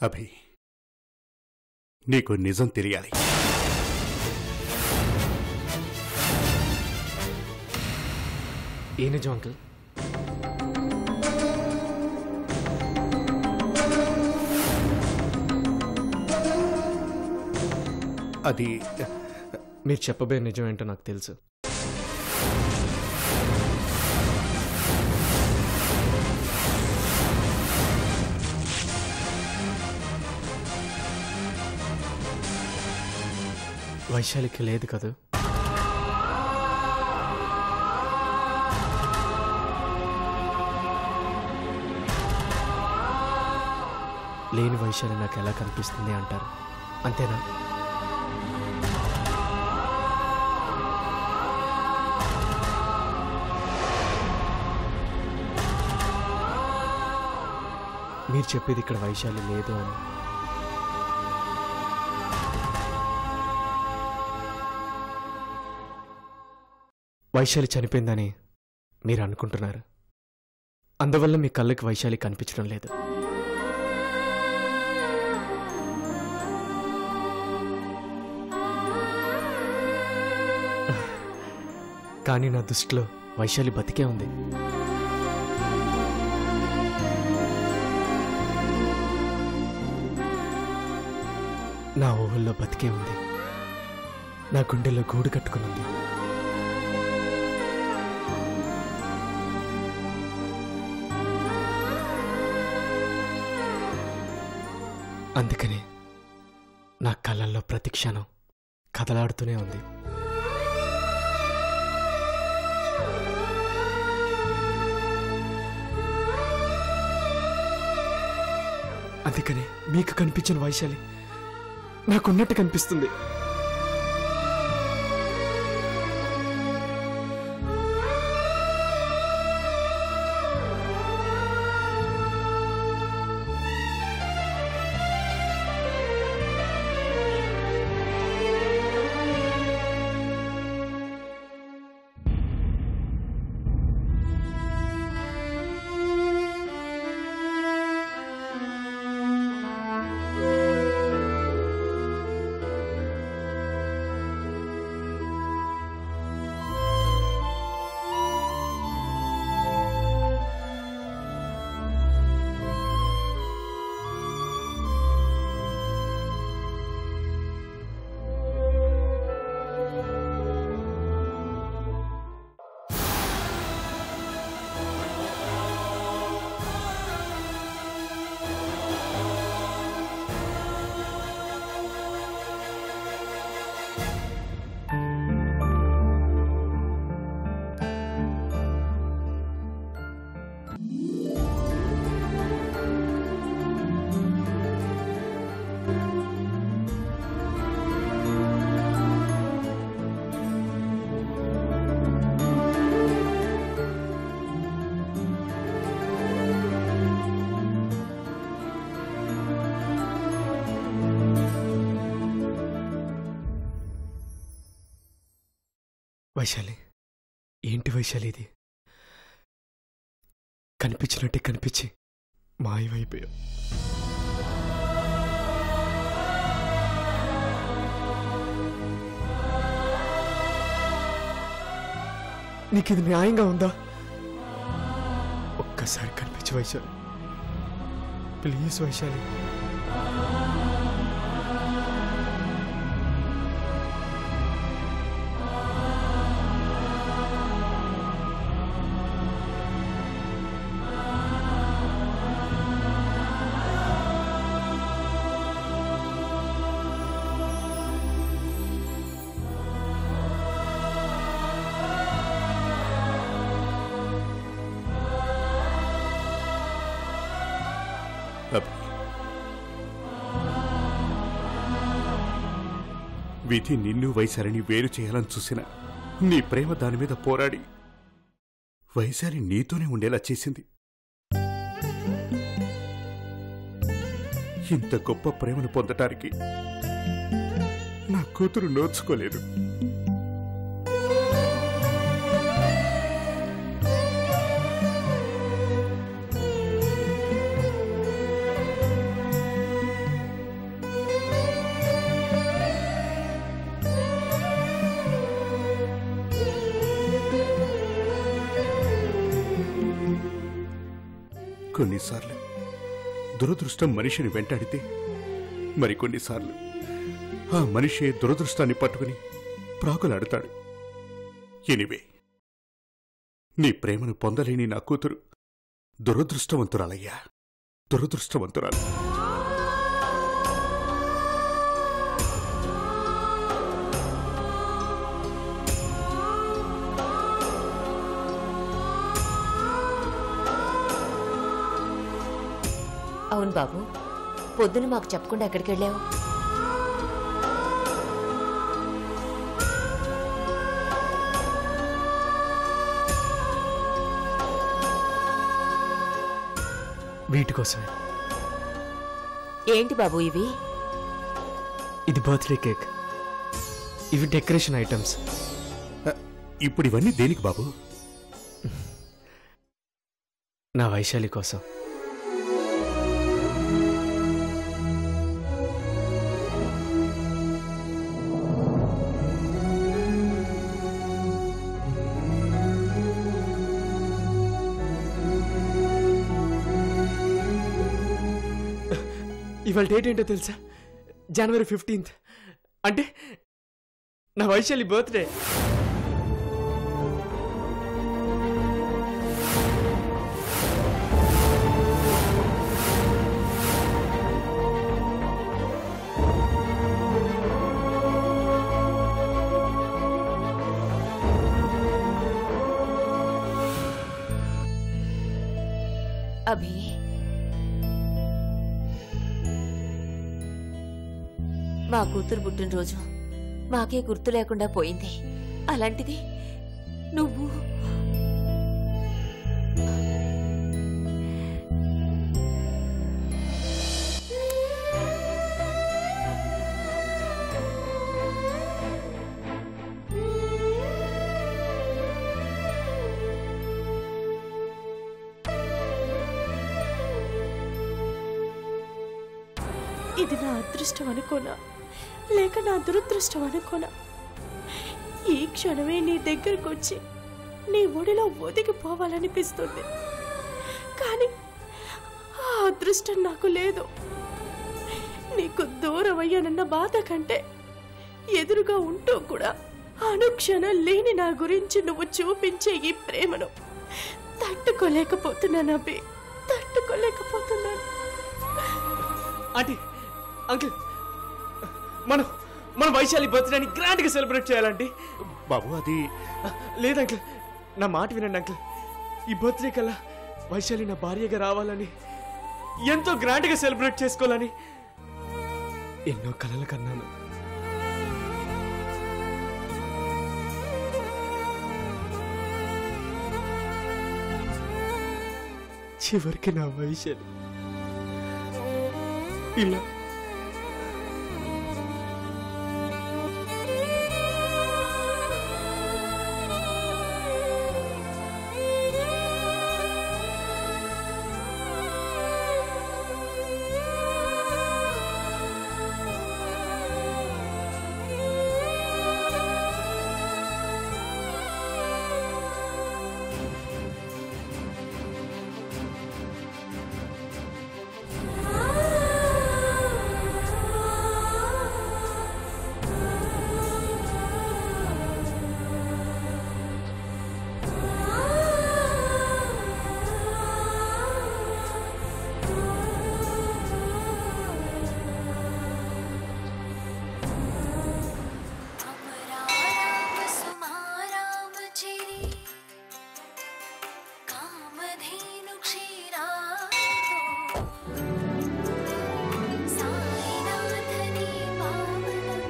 అభి నీకు నిజం తెలియాలి ఏ నిజం అంకుల్ అది మీరు చెప్పబోయే నిజం ఏంటో నాకు తెలుసు వైశాలికి లేదు కదా లేని వైశాలి నాకు ఎలా కనిపిస్తుంది అంటారు అంతేనా మీరు చెప్పేది ఇక్కడ వైశాలి లేదు అని వైశాలి చనిపోయిందని మీరు అనుకుంటున్నారు అందువల్ల మీ కళ్ళకి వైశాలి కనిపించడం లేదు కానీ నా దృష్టిలో వైశాలి బతికే ఉంది నా ఊహల్లో బతికే ఉంది నా గుండెల్లో గూడు కట్టుకునుంది అందుకనే నా కళ్ళల్లో ప్రతి క్షణం కదలాడుతూనే ఉంది అందుకనే మీకు కనిపించిన వైశాలి నాకున్నట్టు కనిపిస్తుంది వైశాలి ఏంటి వైశాలి ఇది కనిపించినట్టే కనిపించి మాయమైపోయావు నీకు ఇది న్యాయంగా ఉందా ఒక్కసారి కనిపించి వైశాలి ప్లీజ్ వైశాలి అభి విధి నిన్ను వైశాలిని వేరు చేయాలని చూసిన నీ ప్రేమ దాని మీద పోరాడి వైశాలి నీతోనే ఉండేలా చేసింది ఇంత గొప్ప ప్రేమను పొందటానికి నా కూతురు నోచుకోలేదు కొన్నిసార్లు దురదృష్టం మనిషిని వెంటాడితే మరికొన్నిసార్లు ఆ మనిషే దురదృష్టాన్ని పట్టుకుని ప్రాకులాడతాడు ఎనివే నీ ప్రేమను పొందలేని నా కూతురు దురదృష్టవంతురాలయ్యా దురదృష్టవంతురాలు అవును బాబు పొద్దున మాకు చెప్పకుండా ఎక్కడికి వెళ్ళావు వీటి కోసమే ఏంటి బాబు ఇవి ఇది బర్త్డే కేక్ ఇవి డెకరేషన్ ఐటమ్స్ అ, ఇప్పుడు ఇవన్నీ దేనికి బాబు నా వైశాలి కోసం ఇవాళ డేట్ ఏంటో తెలుసా జనవరి ఫిఫ్టీన్త్ అంటే నా వైశాలి బర్త్డే అభి మా కూతురు పుట్టినరోజు మాకే గుర్తు లేకుండా పోయింది అలాంటిది నువ్వు ఇది నా అదృష్టం అనుకోనా లేక నా దురదృష్టం అనుకోనా ఈ క్షణమే నీ దగ్గరకు వచ్చి నీ ఒడిలో ఒదిగిపోవాలనిపిస్తుంది కానీ ఆ అదృష్టం నాకు లేదు నీకు దూరం అయ్యానన్న బాధ కంటే ఎదురుగా ఉంటూ కూడా అనుక్షణం లేని నా గురించి నువ్వు చూపించే ఈ ప్రేమను తట్టుకోలేకపోతున్నాను అబ్బి తట్టుకోలేకపోతున్నాను ఆంటీ అంకుల్ మనం మన వైశాలి బర్త్డేని గ్రాండ్గా సెలబ్రేట్ చేయాలంటే బాబు అది లేదు అంకుల్ నా మాట వినండి అంకుల్ ఈ బర్త్డే కల్లా వైశాలి నా భార్యగా రావాలని ఎంతో గ్రాండ్గా సెలబ్రేట్ చేసుకోవాలని ఎన్నో కలలు కన్నాను చివరికి నా వైశాలి ఇలా अमराराम सुमाराम चिरी कामधेनु क्षीरातो साईनाथनी पावनम्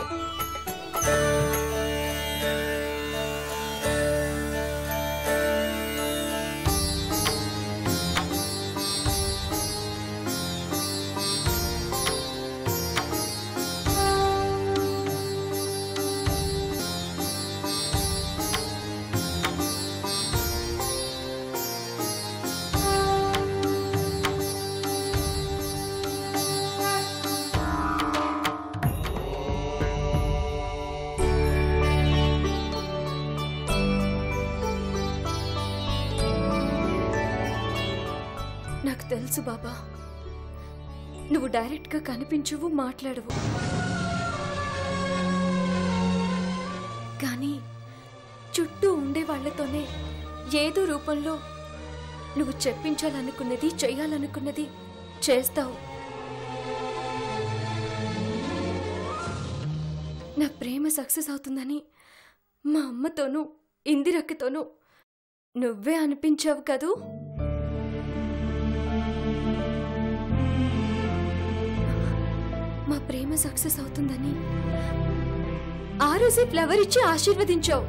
ఆ తెలుసు బాబా నువ్వు డైరెక్ట్గా కనిపించవు మాట్లాడవు కానీ చుట్టూ ఉండే వాళ్ళతోనే ఏదో రూపంలో నువ్వు చెప్పించాలనుకున్నది చేయాలనుకున్నది చేస్తావు నా ప్రేమ సక్సెస్ అవుతుందని మా అమ్మతోనూ ఇందిరక్కతోనూ నువ్వే అనిపించావు కదూ మా ప్రేమ సక్సెస్ అవుతుందని ఆ రోజే ఫ్లవర్ ఇచ్చి ఆశీర్వదించావు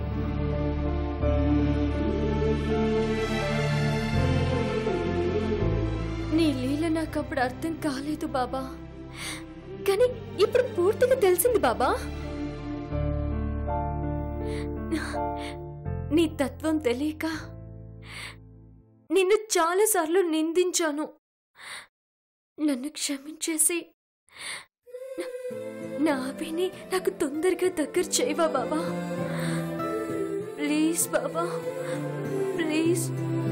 నీ లీల నాకు అప్పుడు అర్థం కాలేదు బాబా కానీ ఇప్పుడు పూర్తిగా తెలిసింది బాబా నీ తత్వం తెలియక నిన్ను చాలాసార్లు నిందించాను నన్ను క్షమించేసి నా- నా అభిని నాకు తొందరగా దగ్గర చేయవా బాబా ప్లీజ్ బాబా ప్లీజ్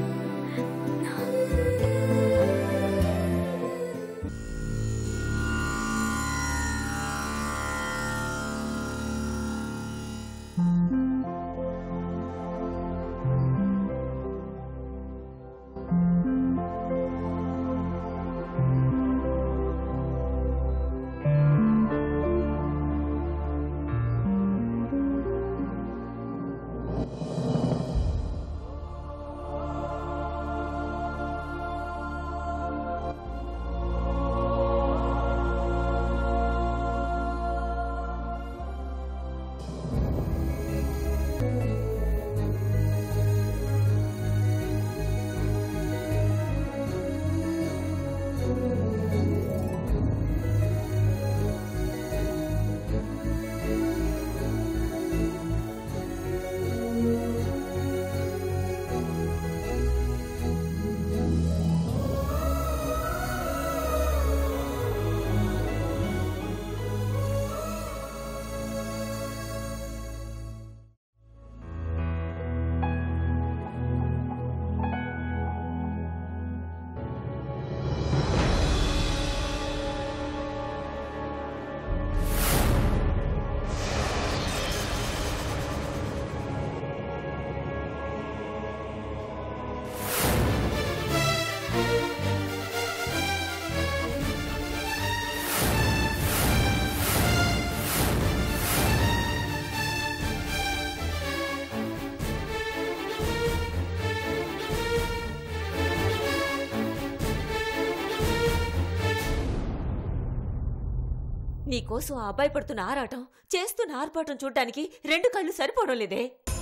నీకోసం ఆ అబ్బాయి పడుతున్న ఆరాటం చేస్తున్న ఆర్పాటం చూడ్డానికి రెండు కళ్ళు సరిపోవడం లేదే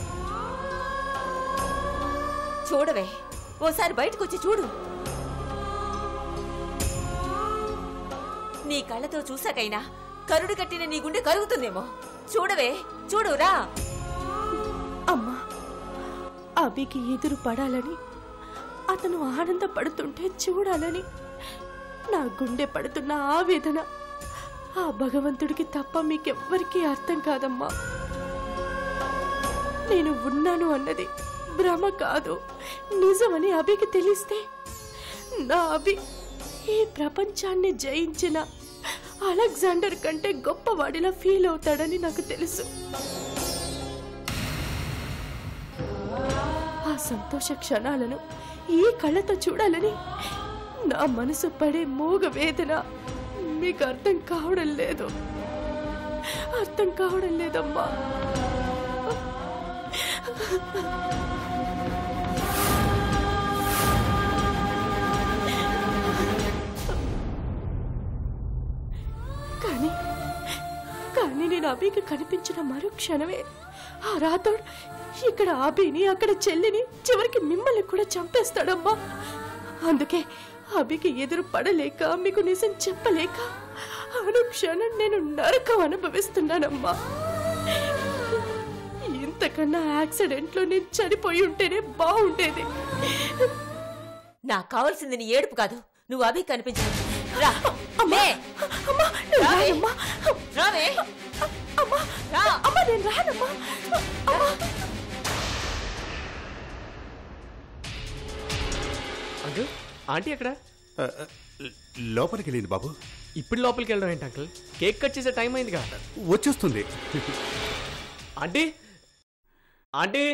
చూడవే ఓసారి బయటకు వచ్చి చూడు నీ కళ్ళతో చూసాకైనా కరుడు కట్టిన నీ గుండె కరుగుతుందేమో చూడవే చూడు రా అమ్మా అభికి ఎదురు పడాలని అతను ఆనందపడుతుంటే చూడాలని నా గుండె పడుతున్న ఆవేదన ఆ భగవంతుడికి తప్ప మీకెవ్వరికీ అర్థం కాదమ్మా నేను ఉన్నాను అన్నది భ్రమ కాదు నిజమని అభికి తెలిస్తే నా అభి ఈ ప్రపంచాన్ని జయించిన అలెగ్జాండర్ కంటే గొప్పవాడిలా ఫీల్ అవుతాడని నాకు తెలుసు ఆ సంతోష క్షణాలను ఈ కళ్ళతో చూడాలని నా మనసు పడే మూగ వేదన మీకు అర్థం కావడం లేదు అర్థం కావడం లేదమ్మా కానీ కానీ నేను అభికి కనిపించిన మరో క్షణమే ఆ రాతోడు ఇక్కడ అభిని అక్కడ చెల్లిని చివరికి మిమ్మల్ని కూడా చంపేస్తాడమ్మా అందుకే అభికి ఎదురు పడలేక మీకు నిజం చెప్పలేక అనుక్షణం నేను నరకం అనుభవిస్తున్నానమ్మా ఇంతకన్నా యాక్సిడెంట్లో నేను చనిపోయి ఉంటేనే బాగుండేది నాకు కావాల్సింది నీ ఏడుపు కాదు నువ్వు అభి కనిపించు రా లే. అమ్మా నేను రావే. రానమ్మా రావే అమ్మా రా అమ్మా నేను రానమ్మా అమ్మా అంకుల్ ఆంటీ ఎక్కడ ఆ, ఆ, లోపలికి వెళ్ళింది బాబు ఇప్పుడు లోపలికి వెళ్ళడం ఏంటి అంకుల్ కేక్ కట్ చేసే టైం అయిందిగా వచ్చేస్తుంది ఆంటీ ఆంటీ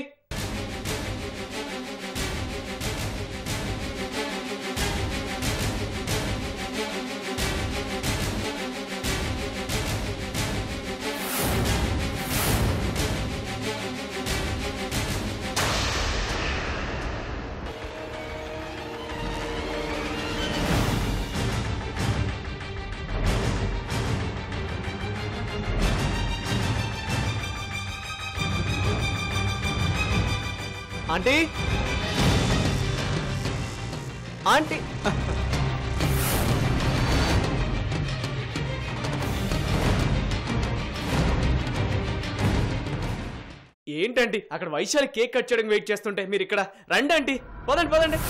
ఆంటీ ఆంటీ ఏంటండి అక్కడ వైశాలి కేక్ కట్ చేయడానికి వెయిట్ చేస్తుంటే మీరు ఇక్కడ రండి ఆంటీ పదండి పదండి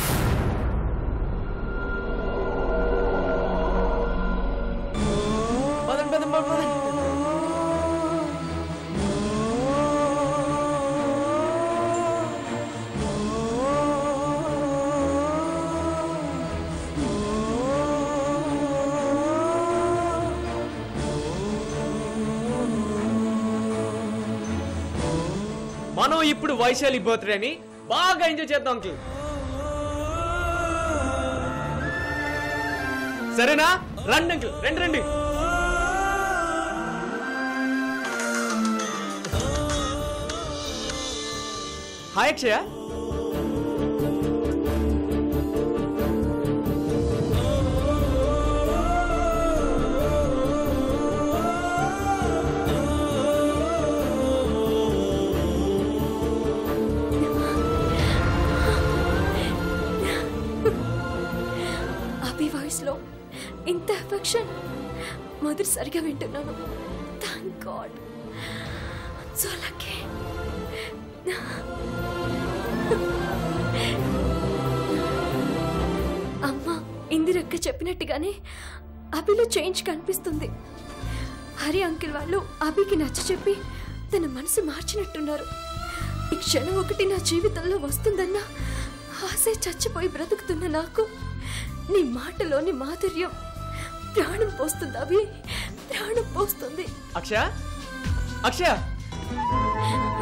పదండి పదండి పదండి, పదండి మనం ఇప్పుడు వైశాలి బర్త్డేని బాగా ఎంజాయ్ చేద్దాం అంకుల్ సరేనా రండి అంకుల్ రండి రండి హాయ్ అక్షయ అభి వాయిస్లో ఇంత ఎఫెక్షన్ మొదటిసారిగా వింటున్నాను థ్యాంక్ గాడ్ సో లక్కీ అమ్మ ఇందిరక్క చెప్పినట్టుగానే అభిలో చేంజ్ కనిపిస్తుంది హరి అంకిల్ వాళ్ళు అభికి నచ్చ చెప్పి తన మనసు మార్చినట్టున్నారు ఈ క్షణం ఒకటి నా జీవితంలో వస్తుందన్న ఆశే చచ్చిపోయి బ్రతుకుతున్న నాకు నీ మాటలోని మాధుర్యం ప్రాణం పోస్తుంది అభి ప్రాణం పోస్తుంది అక్షయ అక్షయ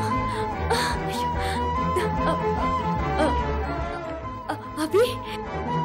అభి